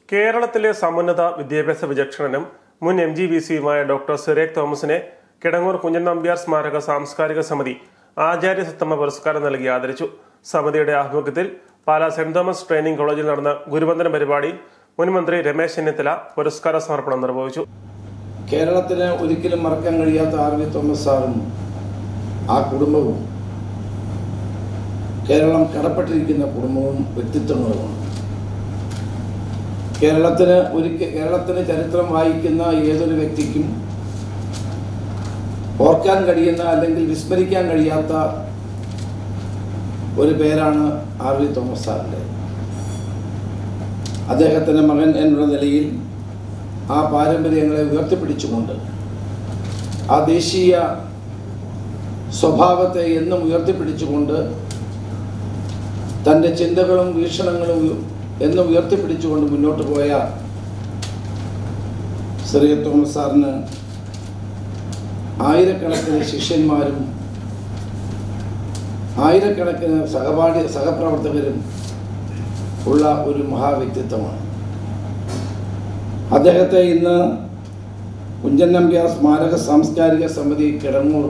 കേരളത്തിലെ സമുന്നത വിദ്യാഭ്യാസ വിചക്ഷണനും മുൻ എം ജി വി സിയുമായ ഡോക്ടർ സിറേഖ് തോമസിനെ കിടങ്ങൂർ കുഞ്ഞൻ നമ്പ്യാർ സ്മാരക സാംസ്കാരിക സമിതി ആചാര്യ സത്തമ പുരസ്കാരം നൽകി ആദരിച്ചു സമിതിയുടെ ആഭിമുഖ്യത്തിൽ പാലാ സെന്റ് തോമസ് ട്രെയിനിംഗ് കോളേജിൽ നടന്ന ഗുരുവന്ദന പരിപാടി മുൻമന്ത്രി രമേശ് ചെന്നിത്തല പുരസ്കാര സമർപ്പണം നിർവഹിച്ചു കേരളത്തിന് ഒരിക്കലും മറക്കാൻ കഴിയാത്ത ആർ വി തോമസ് സാറും ആ കുടുംബവും കേരളം കടപ്പെട്ടിരിക്കുന്ന കുടുംബവും വ്യക്തിത്വങ്ങളുമാണ് കേരളത്തിന് ഒരിക്കൽ കേരളത്തിന് ചരിത്രം വായിക്കുന്ന ഏതൊരു വ്യക്തിക്കും ഓർക്കാൻ കഴിയുന്ന അല്ലെങ്കിൽ വിസ്മരിക്കാൻ കഴിയാത്ത ഒരു പേരാണ് ആർ വി തോമസ് സാറിൻ്റെ അദ്ദേഹത്തിൻ്റെ മകൻ എന്നുള്ള നിലയിൽ ആ പാരമ്പര്യങ്ങളെ ഉയർത്തിപ്പിടിച്ചുകൊണ്ട് ആ ദേശീയ സ്വഭാവത്തെ എന്നും ഉയർത്തിപ്പിടിച്ചുകൊണ്ട് തൻ്റെ ചിന്തകളും വീക്ഷണങ്ങളും ഉയ- എന്നും ഉയർത്തിപ്പിടിച്ചുകൊണ്ട് മുന്നോട്ട് പോയ ശ്രീ തോമസ് സാറിന് ആയിരക്കണക്കിന് ശിഷ്യന്മാരും ആയിരക്കണക്കിന് സഹപാഠി സഹപ്രവർത്തകരും ഉള്ള ഒരു മഹാവ്യക്തിത്വമാണ് അദ്ദേഹത്തെ ഇന്ന് കുഞ്ചൻ നമ്പ്യാർ സ്മാരക സാംസ്കാരിക സമിതി കിടങ്ങൂർ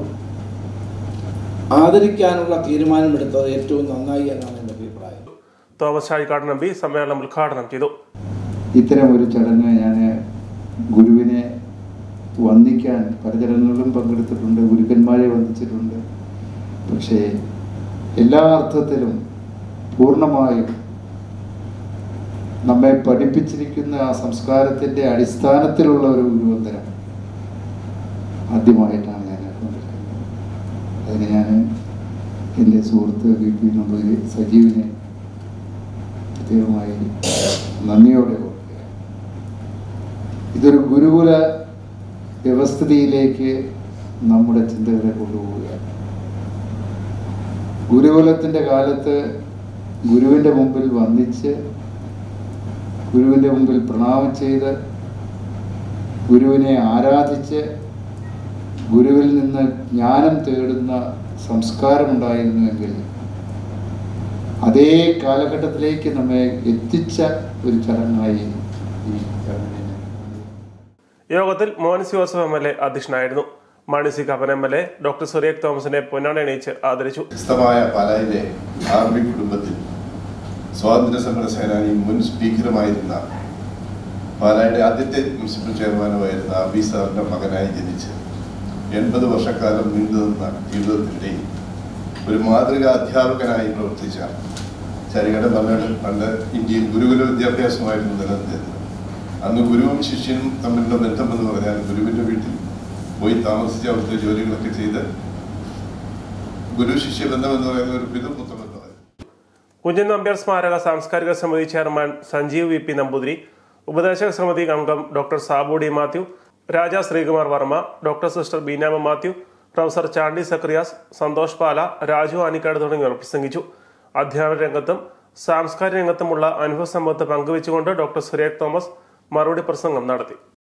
ആദരിക്കാനുള്ള തീരുമാനമെടുത്തത് ഏറ്റവും നന്നായി എന്നാണ് എൻ്റെ അഭിപ്രായം തോമസ് ചാഴിക്കാടൻ എം പി സമ്മേളനം ഉദ്ഘാടനം ചെയ്തു ഇത്തരം ഒരു ചടങ്ങ് ഞാൻ ഗുരുവിനെ വന്ദിക്കാൻ പല ചടങ്ങുകളിലും പങ്കെടുത്തിട്ടുണ്ട് ഗുരുക്കന്മാരെ വന്ദിച്ചിട്ടുണ്ട് പക്ഷേ എല്ലാ അർത്ഥത്തിലും പൂർണ്ണമായും നമ്മെ പഠിപ്പിച്ചിരിക്കുന്ന ആ സംസ്കാരത്തിൻ്റെ അടിസ്ഥാനത്തിലുള്ള ഒരു ഗുരുവന്ദനം ആദ്യമായിട്ടാണ് ഞാൻ കൊണ്ടിരിക്കുന്നത് അതിന് ഞാൻ എൻ്റെ സുഹൃത്ത് വി പി നമ്പൂതിരി സജീവിനെ പ്രത്യേകമായി നന്ദിയോടെ ഓർക്കുകയാണ് ഇതൊരു ഗുരുകുല വ്യവസ്ഥിതിയിലേക്ക് നമ്മുടെ ചിന്തകളെ കൊണ്ടുപോവുകയാണ് ഗുരുകുലത്തിൻ്റെ കാലത്ത് ഗുരുവിൻ്റെ മുമ്പിൽ വന്ദിച്ച് ഗുരുവിൻ്റെ മുമ്പിൽ പ്രണാമം ചെയ്ത് ഗുരുവിനെ ആരാധിച്ച് ഗുരുവിൽ നിന്ന് ജ്ഞാനം തേടുന്ന സംസ്കാരമുണ്ടായിരുന്നുവെങ്കിൽ അതേ കാലഘട്ടത്തിലേക്ക് നമ്മെ എത്തിച്ച ഒരു ചടങ്ങായി ഈ ചടങ്ങിനെ ഞാൻ കാണുന്നു. യോഗത്തിൽ Monsy Joseph M L A അധ്യക്ഷനായിരുന്നു Mani C Kappan M L A doctor Surekh തോമസിനെ പൊന്നാണി അണിയിച്ച് ആദരിച്ചു വ്യത്യസ്തമായ പാലായിലെ ആർമി കുടുംബത്തിൽ സ്വാതന്ത്ര്യ സമര സേനാനിയും മുൻ സ്പീക്കറുമായിരുന്ന പാലായുടെ ആദ്യത്തെ മുനിസിപ്പൽ ചെയർമാനുമായിരുന്ന ആർ ബി സാറിന്റെ മകനായി ജനിച്ച് എൺപത് വർഷക്കാലം നീണ്ടുനിന്ന ജീവിതത്തിനിടയിൽ ഒരു മാതൃകാ അധ്യാപകനായി പ്രവർത്തിച്ച ചരികട പറഞ്ഞാൽ പണ്ട് ഇന്ത്യയിൽ ഗുരുകുല വിദ്യാഭ്യാസമായിരുന്നു നിലനിന്നിരുന്നത് അന്ന് ഗുരുവും ശിഷ്യനും തമ്മിലുള്ള ബന്ധം എന്ന് പറഞ്ഞാൽ ഗുരുവിന്റെ വീട്ടിൽ പോയി താമസിച്ച് അവിടുത്തെ ജോലികളൊക്കെ ചെയ്ത് ഗുരു ശിഷ്യ ബന്ധം എന്ന് പറയുന്ന ഒരു പിതൃപുത്ര ബന്ധമായിരുന്നു കുഞ്ഞൻ നമ്പ്യാർ സ്മാരക സാംസ്കാരിക സമിതി chairman Sanjeev V P Namboothiri ഉപദേശക സമിതി അംഗം doctor Sabu D Mathew Raja Sreekumar Varma doctor sister Beenamma Mathew professor Chandy Zacharias Santhosh Pala Raju Anikkad തുടങ്ങിയവർ പ്രസംഗിച്ചു അധ്യാപന രംഗത്തും സാംസ്കാരിക രംഗത്തുമുള്ള അനുഭവ സമ്പത്ത് പങ്കുവെച്ചുകൊണ്ട് ഡോക്ടർ സുരേഷ് തോമസ് മറുപടി പ്രസംഗം നടത്തി